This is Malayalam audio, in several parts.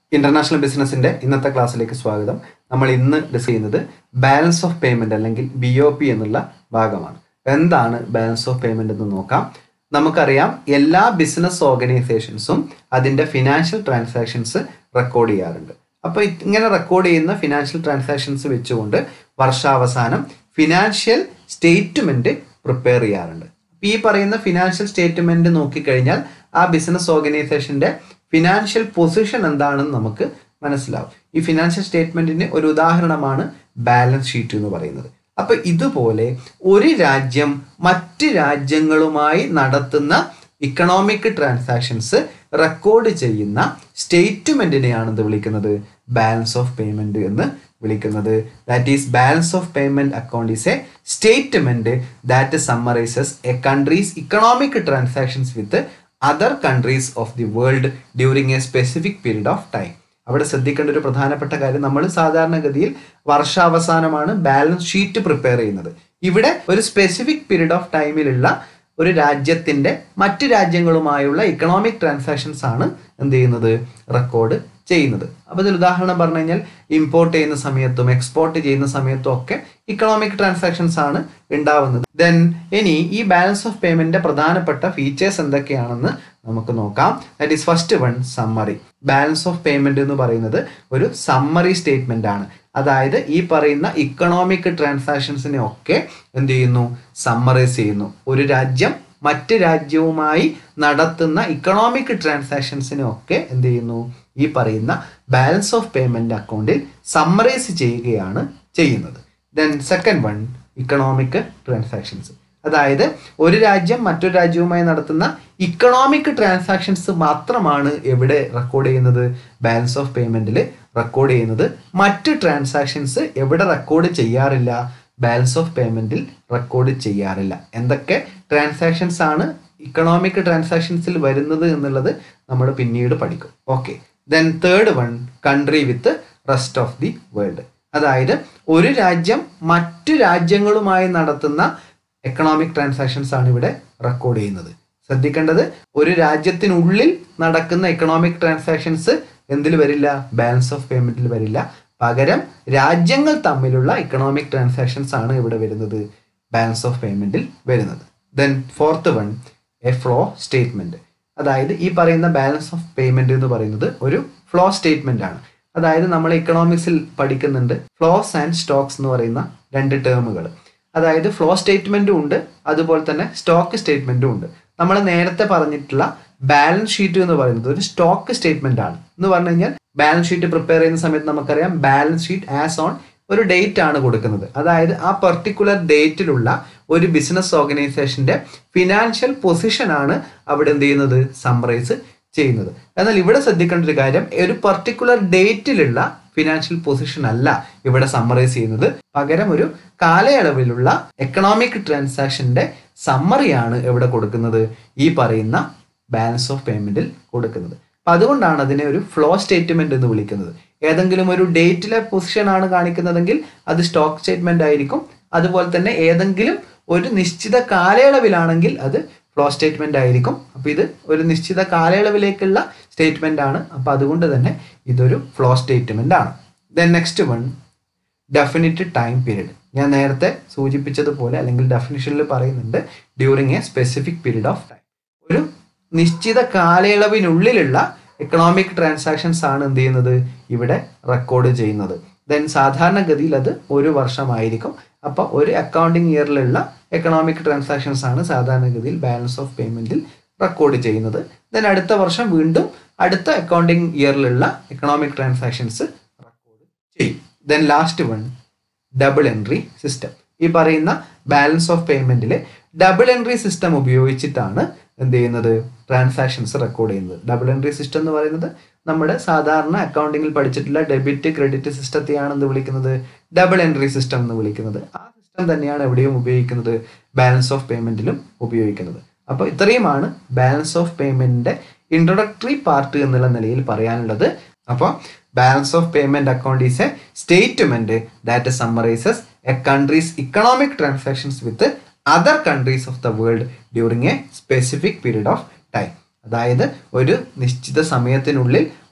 ഇന്റർനാഷണൽ ബിസിനസിന്റെ ഇന്നത്തെ ക്ലാസ്സിലേക്ക് സ്വാഗതം നമ്മൾ ഇന്ന് ഡിസ്കസ് ചെയ്യുന്നത് ബാലൻസ് ഓഫ് പേയ്മെന്റ് അല്ലെങ്കിൽ ബി ഒ പി എന്നുള്ള ഭാഗമാണ് എന്താണ് ബാലൻസ് ഓഫ് പേയ്മെന്റ് എന്ന് നോക്കാം നമുക്കറിയാം എല്ലാ ബിസിനസ് ഓർഗനൈസേഷൻസും അതിന്റെ ഫിനാൻഷ്യൽ ട്രാൻസാക്ഷൻസ് റെക്കോർഡ് ചെയ്യാറുണ്ട് അപ്പോൾ ഇങ്ങനെ റെക്കോർഡ് ചെയ്യുന്ന ഫിനാൻഷ്യൽ ട്രാൻസാക്ഷൻസ് വെച്ചുകൊണ്ട് വർഷാവസാനം ഫിനാൻഷ്യൽ സ്റ്റേറ്റ്മെന്റ് പ്രിപ്പയർ ചെയ്യാറുണ്ട് അപ്പോൾ ഈ പറയുന്ന ഫിനാൻഷ്യൽ സ്റ്റേറ്റ്മെന്റ് നോക്കിക്കഴിഞ്ഞാൽ ആ ബിസിനസ് ഓർഗനൈസേഷന്റെ ഫിനാൻഷ്യൽ പൊസിഷൻ എന്താണെന്ന് നമുക്ക് മനസ്സിലാവും ഈ ഫിനാൻഷ്യൽ സ്റ്റേറ്റ്മെന്റിന് ഒരു ഉദാഹരണമാണ് ബാലൻസ് ഷീറ്റ് എന്ന് പറയുന്നത് അപ്പൊ ഇതുപോലെ ഒരു രാജ്യം മറ്റ് രാജ്യങ്ങളുമായി നടത്തുന്ന ഇക്കണോമിക് ട്രാൻസാക്ഷൻസ് റെക്കോർഡ് ചെയ്യുന്ന സ്റ്റേറ്റ്മെന്റിനെയാണ് ഇത് വിളിക്കുന്നത് ബാലൻസ് ഓഫ് പേയ്മെന്റ് എന്ന് വിളിക്കുന്നത് that is balance of payment account is a statement that summarizes a country's economic transactions with other countries of the world during a specific period of time അവിടെ ശ്രദ്ധിക്കേണ്ട ഒരു പ്രധാനപ്പെട്ട കാര്യം നമ്മൾ സാധാരണഗതിയിൽ വർഷാവസാനമാണ് ബാലൻസ് ഷീറ്റ് പ്രിപ്പയർ ചെയ്യുന്നത് ഇവിടെ ഒരു സ്പെസിഫിക് പീരീഡ് ഓഫ് ടൈമിലുള്ള ഒരു രാജ്യത്തിന്റെ മറ്റ് രാജ്യങ്ങളുമായുള്ള ഇക്കണോമിക് ട്രാൻസാക്ഷൻസ് ആണ് എന്ത് ചെയ്യുന്നത് റെക്കോർഡ് ചെയ്യുന്നത് അപ്പോൾ ഇതിൽ ഉദാഹരണം പറഞ്ഞു കഴിഞ്ഞാൽ ഇമ്പോർട്ട് ചെയ്യുന്ന സമയത്തും എക്സ്പോർട്ട് ചെയ്യുന്ന സമയത്തും ഒക്കെ ഇക്കണോമിക് ട്രാൻസാക്ഷൻസ് ആണ് ഉണ്ടാവുന്നത് ദെൻ ഇനി ഈ ബാലൻസ് ഓഫ് പേയ്മെന്റിന്റെ പ്രധാനപ്പെട്ട ഫീച്ചേഴ്സ് എന്തൊക്കെയാണെന്ന് നമുക്ക് നോക്കാം that is first one summary balance of payment എന്ന് പറയുന്നത് ഒരു സമ്മറി സ്റ്റേറ്റ്മെന്റ് ആണ് അതായത് ഈ പറയുന്ന ഇക്കണോമിക് ട്രാൻസാക്ഷൻസിനെ ഒക്കെ എന്ത് ചെയ്യുന്നു സമ്മറൈസ് ചെയ്യുന്നു ഒരു രാജ്യം മറ്റ് രാജ്യവുമായി നടത്തുന്ന ഇക്കണോമിക് ട്രാൻസാക്ഷൻസിനെ ഒക്കെ എന്ത് ചെയ്യുന്നു ഈ പറയുന്ന ബാലൻസ് ഓഫ് പേയ്മെന്റ് അക്കൗണ്ടിൽ സമ്മറൈസ് ചെയ്യുകയാണ് ചെയ്യുന്നത് then second one economic transactions അതായത് ഒരു രാജ്യം മറ്റൊരു രാജ്യവുമായി നടത്തുന്ന ഇക്കണോമിക് ട്രാൻസാക്ഷൻസ് മാത്രമാണ് എവിടെ റെക്കോർഡ് ചെയ്യുന്നത് ബാലൻസ് ഓഫ് പേയ്മെന്റിൽ റെക്കോർഡ് ചെയ്യുന്നത് മറ്റ് ട്രാൻസാക്ഷൻസ് എവിടെ റെക്കോർഡ് ചെയ്യാറില്ല ബാലൻസ് ഓഫ് പേയ്മെന്റിൽ റെക്കോർഡ് ചെയ്യാറില്ല എന്തൊക്കെ ട്രാൻസാക്ഷൻസ് ആണ് ഇക്കണോമിക് ട്രാൻസാക്ഷൻസിൽ വരുന്നത് എന്നുള്ളത് നമ്മൾ പിന്നീട് പഠിക്കും okay then third one country with rest of the world അതായത് ഒരു രാജ്യം മറ്റു രാജ്യങ്ങളുമായി നടത്തുന്ന എക്കണോമിക് ട്രാൻസാക്ഷൻസ് ആണ് ഇവിടെ റെക്കോർഡ് ചെയ്യുന്നത് ശ്രദ്ധിക്കേണ്ടത് ഒരു രാജ്യത്തിനുള്ളിൽ നടക്കുന്ന എക്കണോമിക് ട്രാൻസാക്ഷൻസ് എന്തിൽ വരില്ല ബാലൻസ് ഓഫ് പേയ്മെന്റിൽ വരില്ല പകരം രാജ്യങ്ങൾ തമ്മിലുള്ള ഇക്കണോമിക് ട്രാൻസാക്ഷൻസ് ആണ് ഇവിടെ വരുന്നത് ബാലൻസ് ഓഫ് പേയ്മെന്റിൽ വരുന്നത് then fourth one a flow statement അതായത് ഈ പറയുന്ന ബാലൻസ് ഓഫ് പേയ്മെന്റ് എന്ന് പറയുന്നത് ഒരു ഫ്ലോ സ്റ്റേറ്റ്മെന്റ് ആണ് അതായത് നമ്മൾ ഇക്കണോമിക്സിൽ പഠിക്കുന്നുണ്ട് ഫ്ലോസ് ആൻഡ് സ്റ്റോക്സ് എന്ന് പറയുന്ന രണ്ട് ടേമുകൾ അതായത് ഫ്ലോ സ്റ്റേറ്റ്മെന്റും ഉണ്ട് അതുപോലെ തന്നെ സ്റ്റോക്ക് സ്റ്റേറ്റ്മെന്റും ഉണ്ട് നമ്മൾ നേരത്തെ പറഞ്ഞിട്ടുള്ള ബാലൻസ് ഷീറ്റ് എന്ന് പറയുന്നത് ഒരു സ്റ്റോക്ക് സ്റ്റേറ്റ്മെന്റ് ആണ് എന്ന് പറഞ്ഞു കഴിഞ്ഞാൽ ബാലൻസ് ഷീറ്റ് പ്രിപ്പയർ ചെയ്യുന്ന സമയത്ത് നമുക്കറിയാം ബാലൻസ് ഷീറ്റ് ആസ് ഓൺ ഒരു ഡേറ്റ് ആണ് കൊടുക്കുന്നത് അതായത് ആ പെർട്ടിക്കുലർ ഡേറ്റിലുള്ള ഒരു ബിസിനസ് ഓർഗനൈസേഷന്റെ ഫിനാൻഷ്യൽ പൊസിഷൻ ആണ് അവിടെ എന്ത് ചെയ്യുന്നത് സമ്മറൈസ് ചെയ്യുന്നത് എന്നാൽ ഇവിടെ ശ്രദ്ധിക്കേണ്ട ഒരു കാര്യം ഒരു പെർട്ടിക്കുലർ ഡേറ്റിലുള്ള ഫിനാൻഷ്യൽ പൊസിഷൻ അല്ല ഇവിടെ സമ്മറൈസ് ചെയ്യുന്നത് പകരം ഒരു കാലയളവിലുള്ള എക്കണോമിക് ട്രാൻസാക്ഷന്റെ സമ്മറിയാണ് എവിടെ കൊടുക്കുന്നത് ഈ പറയുന്ന ബാലൻസ് ഓഫ് പേയ്മെന്റിൽ കൊടുക്കുന്നത് അപ്പൊ അതുകൊണ്ടാണ് അതിനെ ഒരു ഫ്ലോ സ്റ്റേറ്റ്മെന്റ് എന്ന് വിളിക്കുന്നത് ഏതെങ്കിലും ഒരു ഡേറ്റിലെ പൊസിഷൻ ആണ് കാണിക്കുന്നതെങ്കിൽ അത് സ്റ്റോക്ക് സ്റ്റേറ്റ്മെന്റ് ആയിരിക്കും അതുപോലെ തന്നെ ഏതെങ്കിലും ഒരു നിശ്ചിത കാലയളവിലാണെങ്കിൽ അത് ഫ്ലോ സ്റ്റേറ്റ്മെന്റ് ആയിരിക്കും അപ്പോൾ ഇത് ഒരു നിശ്ചിത കാലയളവിലേക്കുള്ള സ്റ്റേറ്റ്മെന്റ് ആണ് അപ്പോൾ അതുകൊണ്ട് തന്നെ ഇതൊരു ഫ്ലോ സ്റ്റേറ്റ്മെന്റ് ആണ് then next one definite time period ഞാൻ നേരത്തെ സൂചിപ്പിച്ചതുപോലെ അല്ലെങ്കിൽ ഡെഫിനിഷനിൽ പറയുന്നുണ്ട് during a specific period of time ഒരു നിശ്ചിത കാലയളവിനുള്ളിലുള്ള എക്കണോമിക് ട്രാൻസാക്ഷൻസ് ആണ് എന്ത് ചെയ്യുന്നത് ഇവിടെ റെക്കോർഡ് ചെയ്യുന്നത് ദെൻ സാധാരണഗതിയിൽ അത് ഒരു വർഷമായിരിക്കും അപ്പോൾ ഒരു അക്കൗണ്ടിങ് ഇയറിലുള്ള എക്കണോമിക് ട്രാൻസാക്ഷൻസ് ആണ് സാധാരണഗതിയിൽ ബാലൻസ് ഓഫ് പേയ്മെന്റിൽ റെക്കോർഡ് ചെയ്യുന്നത് ദെൻ അടുത്ത വർഷം വീണ്ടും അടുത്ത അക്കൗണ്ടിങ് ഇയറിലുള്ള എക്കണോമിക് ട്രാൻസാക്ഷൻസ് റെക്കോർഡ് ചെയ്യും then last one double entry system ഈ പറയുന്ന ബാലൻസ് ഓഫ് പേയ്മെന്റിൽ ഡബിൾ എൻട്രി സിസ്റ്റം ഉപയോഗിച്ചിട്ടാണ് എന്ത് ചെയ്യുന്നത് ട്രാൻസാക്ഷൻസ് റെക്കോർഡ് ചെയ്യുന്നത് ഡബിൾ എൻട്രി സിസ്റ്റം എന്ന് പറയുന്നത് നമ്മുടെ സാധാരണ അക്കൗണ്ടിങ്ങിൽ പഠിച്ചിട്ടുള്ള ഡെബിറ്റ് ക്രെഡിറ്റ് സിസ്റ്റത്തെയാണ് എന്ത് വിളിക്കുന്നത് ഡബിൾ എൻട്രി സിസ്റ്റം എന്ന് വിളിക്കുന്നത് ആ സിസ്റ്റം തന്നെയാണ് എവിടെയും ഉപയോഗിക്കുന്നത് ബാലൻസ് ഓഫ് പേയ്മെന്റിലും ഉപയോഗിക്കുന്നത് അപ്പോൾ ഇത്രയുമാണ് ബാലൻസ് ഓഫ് പേയ്മെന്റിന്റെ ഇൻട്രൊഡക്ടറി പാർട്ട് എന്നുള്ള നിലയിൽ പറയാനുള്ളത് അപ്പോൾ balance of payment account is a statement that summarizes a country's economic transactions with other countries of the world during a specific period of time അതായത് ഒരു നിശ്ചിത സമയത്തിനുള്ളിൽ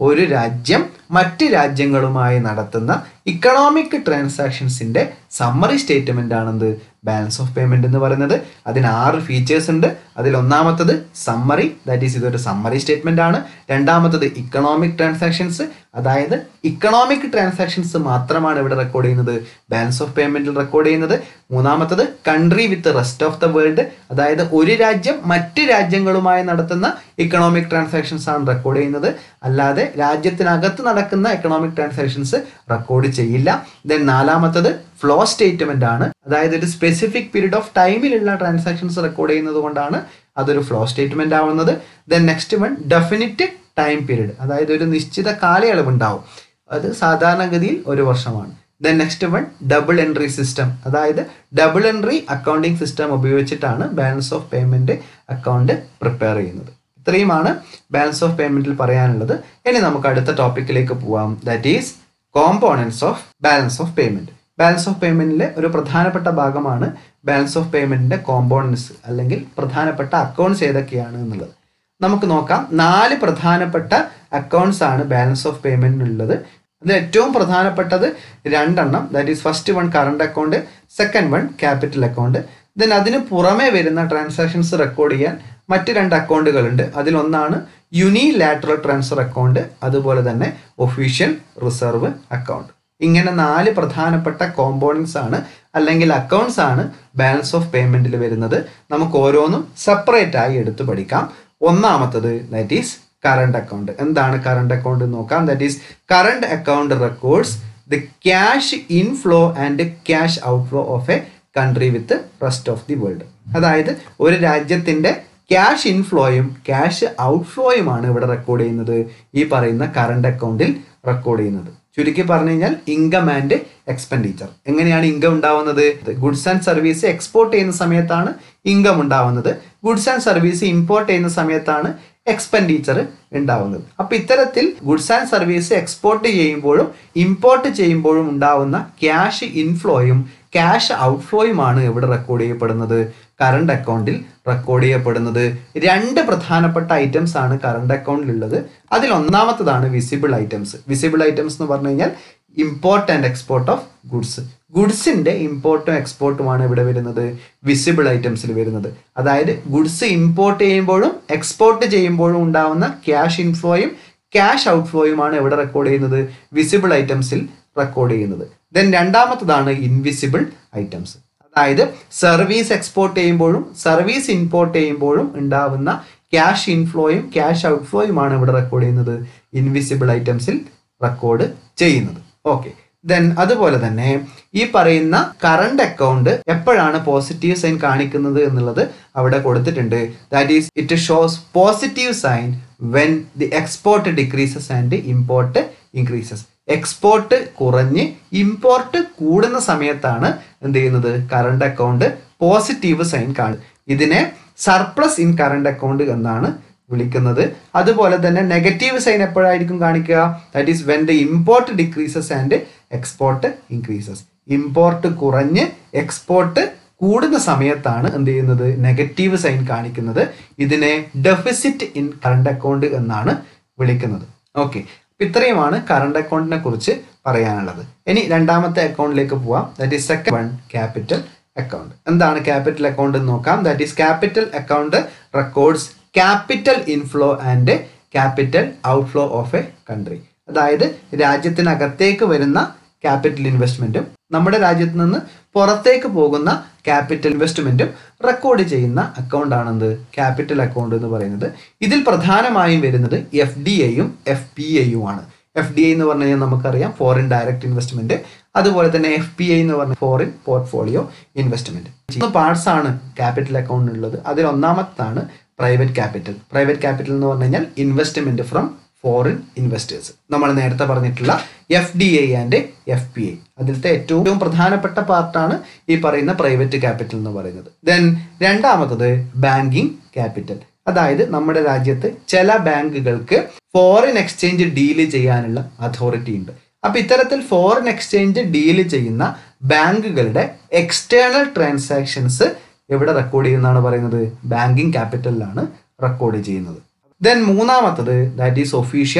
ഒരു രാജ്യം മറ്റ് രാജ്യങ്ങളുമായി നടത്തുന്ന ഇക്കണോമിക് ട്രാൻസാക്ഷൻസിന്റെ സമ്മറി സ്റ്റേറ്റ്മെന്റ് ആണെന്ത് ബാലൻസ് ഓഫ് പേയ്മെന്റ് എന്ന് പറയുന്നത് അതിന് ആറ് ഫീച്ചേഴ്സ് ഉണ്ട് അതിൽ ഒന്നാമത്തത് സമ്മറി ദാറ്റ് ഈസ് ഇതൊരു സമ്മറി സ്റ്റേറ്റ്മെന്റ് ആണ് രണ്ടാമത്തത് ഇക്കണോമിക് ട്രാൻസാക്ഷൻസ് അതായത് ഇക്കണോമിക് ട്രാൻസാക്ഷൻസ് മാത്രമാണ് ഇവിടെ റെക്കോർഡ് ചെയ്യുന്നത് ബാലൻസ് ഓഫ് പേയ്മെന്റിൽ റെക്കോർഡ് ചെയ്യുന്നത് മൂന്നാമത്തത് country with rest of the world അതായത് ഒരു രാജ്യം മറ്റ് രാജ്യങ്ങളുമായി നടത്തുന്ന ഇക്കണോമിക് ട്രാൻസാക്ഷൻസ് ആണ് റെക്കോർഡ് ചെയ്യുന്നത് അല്ലാതെ രാജ്യത്തിനകത്ത് നടക്കുന്ന എക്കണോമിക് ട്രാൻസാക്ഷൻസ് റെക്കോർഡ് ചെയ്യില്ല ദെൻ നാലാമത്തത് ഫ്ലോ സ്റ്റേറ്റ്മെന്റ് ആണ് അതായത് ഒരു സ്പെസിഫിക് പീരീഡ് ഓഫ് ടൈമിലുള്ള ട്രാൻസാക്ഷൻസ് റെക്കോർഡ് ചെയ്യുന്നത് കൊണ്ടാണ് അതൊരു ഫ്ലോ സ്റ്റേറ്റ്മെന്റ് ആവുന്നത് then next one definite time period അതായത് ഒരു നിശ്ചിത കാലയളവ് ഉണ്ടാവും അത് സാധാരണഗതിയിൽ ഒരു വർഷമാണ് then next one double entry system അതായത് ഡബിൾ എൻട്രി അക്കൗണ്ടിങ് സിസ്റ്റം ഉപയോഗിച്ചിട്ടാണ് balance of payment account prepare ചെയ്യുന്നത് ഇത്രയുമാണ് ബാലൻസ് ഓഫ് പേയ്മെന്റിൽ പറയാനുള്ളത് ഇനി നമുക്ക് അടുത്ത ടോപ്പിക്കിലേക്ക് പോവാം that is components of balance of payment balance of പേയ്മെന്റിലെ ഒരു പ്രധാനപ്പെട്ട ഭാഗമാണ് ബാലൻസ് ഓഫ് പേയ്മെന്റിന്റെ കോമ്പോണൻസ് അല്ലെങ്കിൽ പ്രധാനപ്പെട്ട അക്കൗണ്ട്സ് ഏതൊക്കെയാണ് എന്നുള്ളത് നമുക്ക് നോക്കാം നാല് പ്രധാനപ്പെട്ട അക്കൗണ്ട്സ് ആണ് ബാലൻസ് ഓഫ് പേയ്മെന്റിനുള്ളത് അതിൽ ഏറ്റവും പ്രധാനപ്പെട്ടത് രണ്ടെണ്ണം that is first one current account second one capital account then അതിന് പുറമെ വരുന്ന ട്രാൻസാക്ഷൻസ് റെക്കോർഡ് ചെയ്യാൻ മറ്റ് രണ്ട് അക്കൗണ്ടുകളുണ്ട് അതിലൊന്നാണ് യുനിലാറ്ററൽ ട്രാൻസ്ഫർ അക്കൗണ്ട് അതുപോലെ തന്നെ ഒഫീഷ്യൽ റിസർവ് അക്കൗണ്ട് ഇങ്ങനെ നാല് പ്രധാനപ്പെട്ട കോമ്പോണൻസ് ആണ് അല്ലെങ്കിൽ അക്കൗണ്ട്സ് ആണ് ബാലൻസ് ഓഫ് പേയ്മെന്റിൽ വരുന്നത് നമുക്ക് ഓരോന്നും സെപ്പറേറ്റ് ആയി എടുത്തു പഠിക്കാം ഒന്നാമത്തത് ദാറ്റ് ഈസ് കറണ്ട് അക്കൗണ്ട് എന്താണ് കറണ്ട് അക്കൗണ്ട് നോക്കാം that is current account records the cash inflow and cash outflow of a country with rest of the world അതായത് ഒരു രാജ്യത്തിന്റെ ക്യാഷ് ഇൻഫ്ലോയും ക്യാഷ് ഔട്ട്ഫ്ലോയുമാണ് ഇവിടെ റെക്കോർഡ് ചെയ്യുന്നത് ഈ പറയുന്ന കറണ്ട് അക്കൗണ്ടിൽ റെക്കോർഡ് ചെയ്യുന്നത് ചുരുക്കി പറഞ്ഞു കഴിഞ്ഞാൽ ഇൻകം ആൻഡ് എക്സ്പെൻഡിച്ചർ എങ്ങനെയാണ് ഇൻകം ഉണ്ടാവുന്നത് ഗുഡ്സ് ആൻഡ് സർവീസ് എക്സ്പോർട്ട് ചെയ്യുന്ന സമയത്താണ് ഇൻകം ഉണ്ടാവുന്നത് ഗുഡ്സ് ആൻഡ് സർവീസ് ഇമ്പോർട്ട് ചെയ്യുന്ന സമയത്താണ് എക്സ്പെൻഡിച്ചർ ഉണ്ടാവുന്നത് അപ്പൊ ഇത്തരത്തിൽ ഗുഡ്സ് ആൻഡ് സർവീസ് എക്സ്പോർട്ട് ചെയ്യുമ്പോഴും ഇമ്പോർട്ട് ചെയ്യുമ്പോഴും ഉണ്ടാവുന്ന ക്യാഷ് ഇൻഫ്ലോയും ക്യാഷ് ഔട്ട്ഫ്ലോയുമാണ് ഇവിടെ റെക്കോർഡ് ചെയ്യപ്പെടുന്നത് കറണ്ട് അക്കൗണ്ടിൽ റെക്കോർഡ് ചെയ്യപ്പെടുന്നത് രണ്ട് പ്രധാനപ്പെട്ട ഐറ്റംസ് ആണ് കറണ്ട് അക്കൗണ്ടിലുള്ളത് അതിൽ ഒന്നാമത്തതാണ് വിസിബിൾ ഐറ്റംസ് വിസിബിൾ ഐറ്റംസ് എന്ന് പറഞ്ഞു കഴിഞ്ഞാൽ import and export of goods ഗുഡ്സിന്റെ ഇമ്പോർട്ടും എക്സ്പോർട്ടുമാണ് ഇവിടെ വരുന്നത് വിസിബിൾ ഐറ്റംസിൽ വരുന്നത് അതായത് ഗുഡ്സ് ഇമ്പോർട്ട് ചെയ്യുമ്പോഴും എക്സ്പോർട്ട് ചെയ്യുമ്പോഴും ഉണ്ടാവുന്ന ക്യാഷ് ഇൻഫ്ലോയും ക്യാഷ് ഔട്ട്ഫ്ലോയുമാണ് ഇവിടെ റെക്കോർഡ് ചെയ്യുന്നത് വിസിബിൾ ഐറ്റംസിൽ റെക്കോർഡ് ചെയ്യുന്നത് ദെൻ രണ്ടാമത്തതാണ് ഇൻവിസിബിൾ ഐറ്റംസ് അതായത് സർവീസ് എക്സ്പോർട്ട് ചെയ്യുമ്പോഴും സർവീസ് ഇമ്പോർട്ട് ചെയ്യുമ്പോഴും ഉണ്ടാവുന്ന ക്യാഷ് ഇൻഫ്ലോയും ക്യാഷ് ഔട്ട്ഫ്ലോയുമാണ് ഇവിടെ റെക്കോർഡ് ചെയ്യുന്നത് ഇൻവിസിബിൾ ഐറ്റംസിൽ റെക്കോർഡ് ചെയ്യുന്നത് ഓക്കെ ദെൻ അതുപോലെ തന്നെ ഈ പറയുന്ന കറണ്ട് അക്കൗണ്ട് എപ്പോഴാണ് പോസിറ്റീവ് സൈൻ കാണിക്കുന്നത് എന്നുള്ളത് അവിടെ കൊടുത്തിട്ടുണ്ട് that is it shows positive sign when the export decreases and import increases export കുറഞ്ഞ് ഇമ്പോർട്ട് കൂടുന്ന സമയത്താണ് എന്ത് ചെയ്യുന്നത് കറണ്ട് അക്കൗണ്ട് പോസിറ്റീവ് സൈൻ കാണും ഇതിനെ സർപ്ലസ് ഇൻ കറണ്ട് അക്കൗണ്ട് എന്നാണ് വിളിക്കുന്നത് അതുപോലെ തന്നെ നെഗറ്റീവ് സൈൻ എപ്പോഴായിരിക്കും കാണിക്കുക that is when the import decreases and export increases import കുറഞ്ഞ് എക്സ്പോർട്ട് കൂടുന്ന സമയത്താണ് എന്ത് ചെയ്യുന്നത് നെഗറ്റീവ് സൈൻ കാണിക്കുന്നത് ഇതിനെ ഡെഫിസിറ്റ് ഇൻ കറണ്ട് അക്കൗണ്ട് എന്നാണ് വിളിക്കുന്നത് ഓക്കെ ഇത്രയുമാണ് കറണ്ട് അക്കൗണ്ടിനെ കുറിച്ച് പറയാനുള്ളത് ഇനി രണ്ടാമത്തെ അക്കൗണ്ടിലേക്ക് പോവാം that is second one capital account എന്താണ് ക്യാപിറ്റൽ അക്കൗണ്ട് എന്ന് നോക്കാം that is capital account records capital inflow and capital outflow of a country അതായത് രാജ്യത്തിനകത്തേക്ക് വരുന്ന ക്യാപിറ്റൽ ഇൻവെസ്റ്റ്മെന്റും നമ്മുടെ രാജ്യത്ത് നിന്ന് പുറത്തേക്ക് പോകുന്ന ക്യാപിറ്റൽ ഇൻവെസ്റ്റ്മെന്റും റെക്കോർഡ് ചെയ്യുന്ന അക്കൗണ്ട് ആണെന്ത് ക്യാപിറ്റൽ അക്കൗണ്ട് എന്ന് പറയുന്നത് ഇതിൽ പ്രധാനമായും വരുന്നത് എഫ് ഡി എയും എഫ് പി എയും ആണ് എഫ് ഡി ഐ എന്ന് പറഞ്ഞു കഴിഞ്ഞാൽ നമുക്കറിയാം ഫോറിൻ ഡയറക്റ്റ് ഇൻവെസ്റ്റ്മെന്റ് അതുപോലെ തന്നെ എഫ് പി ഐ എന്ന് പറഞ്ഞ ഫോറിൻ പോർട്ട്ഫോളിയോ ഇൻവെസ്റ്റ്മെന്റ് മൂന്ന് പാർട്സ് ആണ് ക്യാപിറ്റൽ അക്കൗണ്ടിനുള്ളത് അതിൽ ഒന്നാമത്താണ് പ്രൈവറ്റ് ക്യാപിറ്റൽ പ്രൈവറ്റ് ക്യാപിറ്റൽ എന്ന് പറഞ്ഞു കഴിഞ്ഞാൽ ഇൻവെസ്റ്റ്മെന്റ് ഫ്രം ഫോറിൻ ഇൻവെസ്റ്റേഴ്സ് നമ്മൾ നേരത്തെ പറഞ്ഞിട്ടുള്ള F D I and F P I അതിലത്തെ ഏറ്റവും പ്രധാനപ്പെട്ട പാർട്ടാണ് ഈ പറയുന്ന പ്രൈവറ്റ് ക്യാപിറ്റൽ എന്ന് പറയുന്നത് ദെൻ രണ്ടാമത്തത് ബാങ്കിങ് ക്യാപിറ്റൽ അതായത് നമ്മുടെ രാജ്യത്ത് ചില ബാങ്കുകൾക്ക് ഫോറിൻ എക്സ്ചേഞ്ച് ഡീല് ചെയ്യാനുള്ള അതോറിറ്റി ഉണ്ട് അപ്പൊ ഇത്തരത്തിൽ ഫോറിൻ എക്സ്ചേഞ്ച് ഡീല് ചെയ്യുന്ന ബാങ്കുകളുടെ എക്സ്റ്റേണൽ ട്രാൻസാക്ഷൻസ് എവിടെ റെക്കോർഡ് ചെയ്യുന്നതാണ് പറയുന്നത് ബാങ്കിങ് ക്യാപിറ്റലിലാണ് റെക്കോർഡ് ചെയ്യുന്നത് ദെൻ മൂന്നാമത്തത് that is official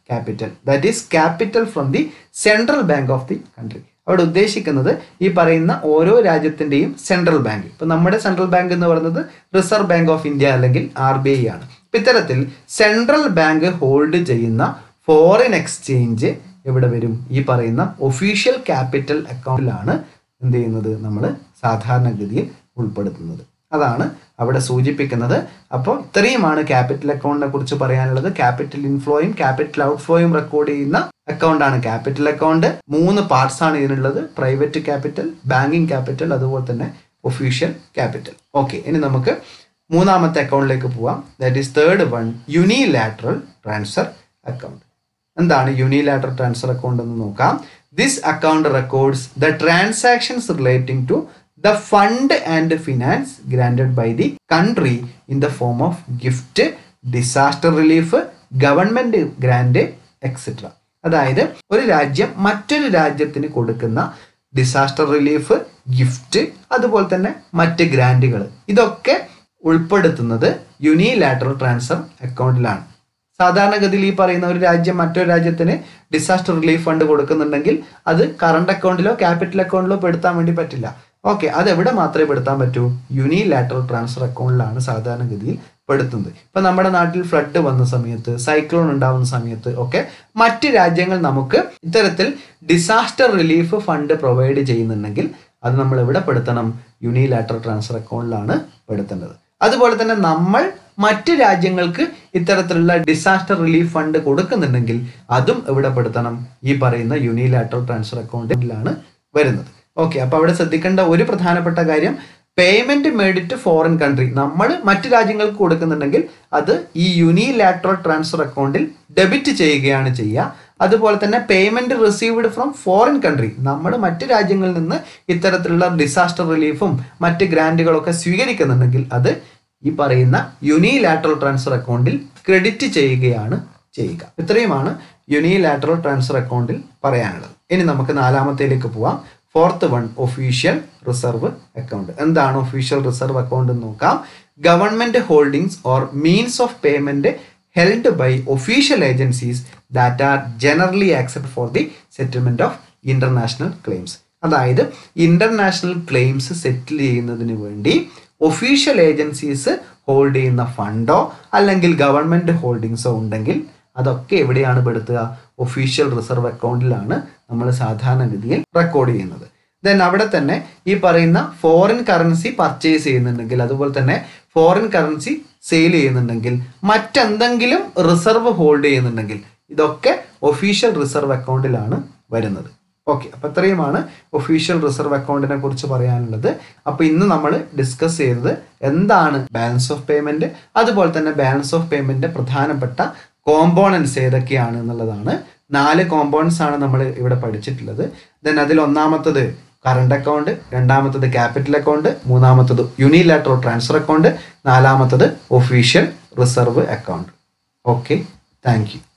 capital that is capital from the central bank of the country അവിടെ ഉദ്ദേശിക്കുന്നത് ഈ പറയുന്ന ഓരോ രാജ്യത്തിന്റെയും സെൻട്രൽ ബാങ്ക് ഇപ്പൊ നമ്മുടെ സെൻട്രൽ ബാങ്ക് എന്ന് പറയുന്നത് റിസർവ് ബാങ്ക് ഓഫ് ഇന്ത്യ അല്ലെങ്കിൽ ആർ ബി ഐ ആണ് ഇപ്പൊ ഇത്തരത്തിൽ സെൻട്രൽ ബാങ്ക് ഹോൾഡ് ചെയ്യുന്ന ഫോറിൻ എക്സ്ചേഞ്ച് എവിടെ വരും ഈ പറയുന്ന ഒഫീഷ്യൽ ക്യാപിറ്റൽ അക്കൗണ്ടിലാണ് എന്ത് ചെയ്യുന്നത് നമ്മൾ സാധാരണഗതിയിൽ ഉൾപ്പെടുത്തുന്നത് അതാണ് അവിടെ സൂചിപ്പിക്കുന്നത് അപ്പോൾ ഇത്രയുമാണ് ക്യാപിറ്റൽ അക്കൗണ്ടിനെ കുറിച്ച് പറയാനുള്ളത് ക്യാപിറ്റൽ ഇൻഫ്ലോയും ക്യാപിറ്റൽ ഔട്ട്ഫ്ലോയും റെക്കോർഡ് ചെയ്യുന്ന അക്കൗണ്ടാണ് ക്യാപിറ്റൽ അക്കൗണ്ട് മൂന്ന് പാർട്സ് ആണ് ഇതിനുള്ളത് പ്രൈവറ്റ് ക്യാപിറ്റൽ ബാങ്കിങ് ക്യാപിറ്റൽ അതുപോലെ തന്നെ ഒഫീഷ്യൽ ക്യാപിറ്റൽ ഓക്കെ ഇനി നമുക്ക് മൂന്നാമത്തെ അക്കൗണ്ടിലേക്ക് പോവാം that is third one unilateral transfer account എന്താണ് യൂണിലാറ്റർ ട്രാൻസ്ഫർ അക്കൗണ്ട് എന്ന് നോക്കാം this account records the transactions relating to the fund and finance granted by the country in the form of gift disaster relief government grant etcetera അതായത് ഒരു രാജ്യം മറ്റൊരു രാജ്യത്തിന് കൊടുക്കുന്ന ഡിസാസ്റ്റർ റിലീഫ് ഗിഫ്റ്റ് അതുപോലെ തന്നെ മറ്റ് ഗ്രാൻറ്റുകൾ ഇതൊക്കെ ഉൾപ്പെടുത്തുന്നത് യുനിലാറ്ററൽ ട്രാൻസ്ഫർ അക്കൗണ്ടിലാണ് സാധാരണഗതിയിൽ ഈ പറയുന്ന ഒരു രാജ്യം മറ്റൊരു രാജ്യത്തിന് ഡിസാസ്റ്റർ റിലീഫ് ഫണ്ട് കൊടുക്കുന്നുണ്ടെങ്കിൽ അത് കറണ്ട് അക്കൗണ്ടിലോ ക്യാപിറ്റൽ അക്കൗണ്ടിലോ പെടുത്താൻ വേണ്ടി പറ്റില്ല ഓക്കെ അത് എവിടെ മാത്രമേ പെടുത്താൻ പറ്റൂ യുനിലാറ്ററൽ ട്രാൻസ്ഫർ അക്കൗണ്ടിലാണ് സാധാരണഗതിയിൽ പെടുത്തുന്നത് ഇപ്പൊ നമ്മുടെ നാട്ടിൽ ഫ്ലഡ് വന്ന സമയത്ത് സൈക്ലോൺ ഉണ്ടാവുന്ന സമയത്ത് ഒക്കെ മറ്റ് രാജ്യങ്ങൾ നമുക്ക് ഇത്തരത്തിൽ ഡിസാസ്റ്റർ റിലീഫ് ഫണ്ട് പ്രൊവൈഡ് ചെയ്യുന്നുണ്ടെങ്കിൽ അത് നമ്മൾ എവിടെ പെടുത്തണം യുനിലാറ്ററൽ ട്രാൻസ്ഫർ അക്കൗണ്ടിലാണ് പെടുത്തേണ്ടത് അതുപോലെ തന്നെ നമ്മൾ മറ്റ് രാജ്യങ്ങൾക്ക് ഇത്തരത്തിലുള്ള ഡിസാസ്റ്റർ റിലീഫ് ഫണ്ട് കൊടുക്കുന്നുണ്ടെങ്കിൽ അതും എവിടെ പെടുത്തണം ഈ പറയുന്ന യുനിലാറ്ററൽ ട്രാൻസ്ഫർ അക്കൗണ്ടിലാണ് വരുന്നത് ഓക്കെ അപ്പൊ അവിടെ ശ്രദ്ധിക്കേണ്ട ഒരു പ്രധാനപ്പെട്ട കാര്യം പേയ്മെന്റ് മേടിറ്റ് ഫോറിൻ കൺട്രി നമ്മൾ മറ്റു രാജ്യങ്ങൾക്ക് കൊടുക്കുന്നുണ്ടെങ്കിൽ അത് ഈ യുനിലാറ്ററൽ ട്രാൻസ്ഫർ അക്കൗണ്ടിൽ ഡെബിറ്റ് ചെയ്യുകയാണ് ചെയ്യുക അതുപോലെ തന്നെ payment received from foreign country നമ്മൾ മറ്റ് രാജ്യങ്ങളിൽ നിന്ന് ഇത്തരത്തിലുള്ള ഡിസാസ്റ്റർ റിലീഫും മറ്റ് ഗ്രാൻറ്റുകളൊക്കെ സ്വീകരിക്കുന്നുണ്ടെങ്കിൽ അത് ഈ പറയുന്ന യുനിലാറ്ററൽ ട്രാൻസ്ഫർ അക്കൗണ്ടിൽ ക്രെഡിറ്റ് ചെയ്യുകയാണ് ചെയ്യുക ഇത്രയുമാണ് യുനിലാറ്ററൽ ട്രാൻസ്ഫർ അക്കൗണ്ടിൽ പറയാനുള്ളത് ഇനി നമുക്ക് നാലാമത്തേലേക്ക് പോവാം fourth one official reserve account എന്താണ് ഒഫീഷ്യൽ റിസർവ് അക്കൗണ്ട് എന്ന് നോക്കാം government holdings or means of payment held by official agencies that are generally accept for the settlement of international claims അതായത് ഇന്റർനാഷണൽ ക്ലെയിംസ് സെറ്റിൽ ചെയ്യുന്നതിന് വേണ്ടി ഒഫീഷ്യൽ ഏജൻസീസ് ഹോൾഡ് ചെയ്യുന്ന ഫണ്ടോ അല്ലെങ്കിൽ ഗവൺമെന്റ് ഹോൾഡിങ്സോ ഉണ്ടെങ്കിൽ അതൊക്കെ എവിടെയാണ് പെടുത്തുക ഒഫീഷ്യൽ റിസർവ് അക്കൗണ്ടിലാണ് നമ്മൾ സാധാരണഗതിയിൽ റെക്കോർഡ് ചെയ്യുന്നത് ദെൻ അവിടെ തന്നെ ഈ പറയുന്ന ഫോറിൻ കറൻസി പർച്ചേസ് ചെയ്യുന്നുണ്ടെങ്കിൽ അതുപോലെ തന്നെ ഫോറിൻ കറൻസി സെയിൽ ചെയ്യുന്നുണ്ടെങ്കിൽ മറ്റെന്തെങ്കിലും റിസർവ് ഹോൾഡ് ചെയ്യുന്നുണ്ടെങ്കിൽ ഇതൊക്കെ ഒഫീഷ്യൽ റിസർവ് അക്കൗണ്ടിലാണ് വരുന്നത് ഓക്കെ അപ്പൊ ഇത്രയുമാണ് ഒഫീഷ്യൽ റിസർവ് അക്കൗണ്ടിനെ കുറിച്ച് പറയാനുള്ളത് അപ്പൊ ഇന്ന് നമ്മൾ ഡിസ്കസ് ചെയ്തത് എന്താണ് ബാലൻസ് ഓഫ് പേയ്മെന്റ് അതുപോലെ തന്നെ ബാലൻസ് ഓഫ് പേയ്മെന്റ് പ്രധാനപ്പെട്ട കോമ്പോണൻസ് ഏതൊക്കെയാണ് എന്നുള്ളതാണ് നാല് കോമ്പോണൻസ് ആണ് നമ്മൾ ഇവിടെ പഠിച്ചിട്ടുള്ളത് ദെൻ അതിൽ ഒന്നാമത്തത് കറണ്ട് അക്കൗണ്ട് രണ്ടാമത്തത് ക്യാപിറ്റൽ അക്കൗണ്ട് മൂന്നാമത്തത് യൂണിലാറ്ററൽ ട്രാൻസ്ഫർ അക്കൗണ്ട് നാലാമത്തത് official reserve account okay thank U